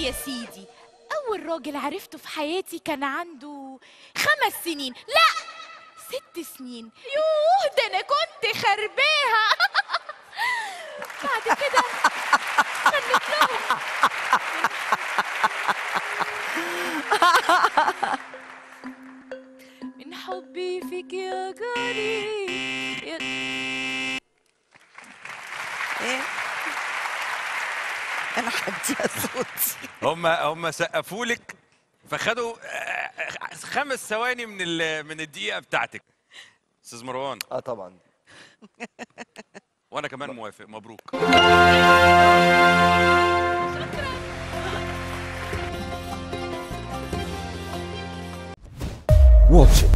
يا سيدي أول راجل عرفته في حياتي كان عنده خمس سنين لا ست سنين يوه ده أنا كنت خرباها بعد كده غنت لهم من حبي فيك يا جاري يا ايه انا هديها صوتي هم هم سقفوا لك فخدوا آه، خمس ثواني من ال- من الدقيقه بتاعتك استاذ مروان اه طبعا وانا كمان موافق مبروك Watch it.